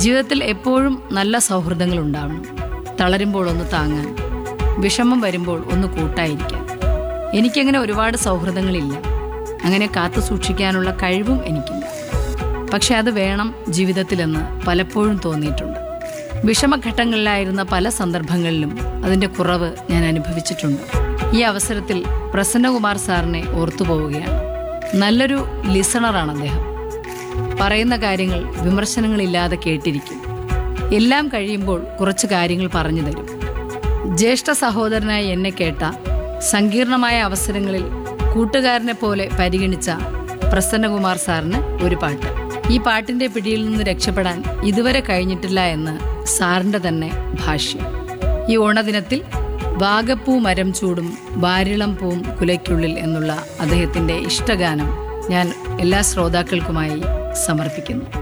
ജീവിതത്തിൽ എപ്പോഴും നല്ല സൗഹൃദങ്ങൾ ഉണ്ടാവണം തളരുമ്പോൾ ഒന്ന് താങ്ങാൻ വിഷമം വരുമ്പോൾ ഒന്ന് കൂട്ടായിരിക്കാൻ എനിക്കങ്ങനെ ഒരുപാട് സൗഹൃദങ്ങളില്ല അങ്ങനെ കാത്തു സൂക്ഷിക്കാനുള്ള കഴിവും എനിക്കില്ല പക്ഷെ അത് വേണം ജീവിതത്തിലെന്ന് പലപ്പോഴും തോന്നിയിട്ടുണ്ട് വിഷമഘട്ടങ്ങളിലായിരുന്ന പല സന്ദർഭങ്ങളിലും അതിൻ്റെ കുറവ് ഞാൻ അനുഭവിച്ചിട്ടുണ്ട് ഈ അവസരത്തിൽ പ്രസന്നകുമാർ സാറിനെ ഓർത്തു പോവുകയാണ് നല്ലൊരു ലിസണറാണ് അദ്ദേഹം പറയുന്ന കാര്യങ്ങൾ വിമർശനങ്ങളില്ലാതെ കേട്ടിരിക്കും എല്ലാം കഴിയുമ്പോൾ കുറച്ച് കാര്യങ്ങൾ പറഞ്ഞു തരും ജ്യേഷ്ഠ സഹോദരനായി എന്നെ കേട്ട സങ്കീർണമായ അവസരങ്ങളിൽ കൂട്ടുകാരനെ പോലെ പരിഗണിച്ച പ്രസന്നകുമാർ സാറിന് ഒരു പാട്ട് ഈ പാട്ടിന്റെ പിടിയിൽ നിന്ന് രക്ഷപ്പെടാൻ ഇതുവരെ കഴിഞ്ഞിട്ടില്ല എന്ന് സാറിന്റെ തന്നെ ഭാഷ്യം ഈ ഓണദിനത്തിൽ വാഗപ്പൂ മരം ചൂടും വാരിളം പൂവും കുലയ്ക്കുള്ളിൽ എന്നുള്ള അദ്ദേഹത്തിന്റെ ഇഷ്ടഗാനം ഞാൻ എല്ലാ ശ്രോതാക്കൾക്കുമായി സമർപ്പിക്കുന്നു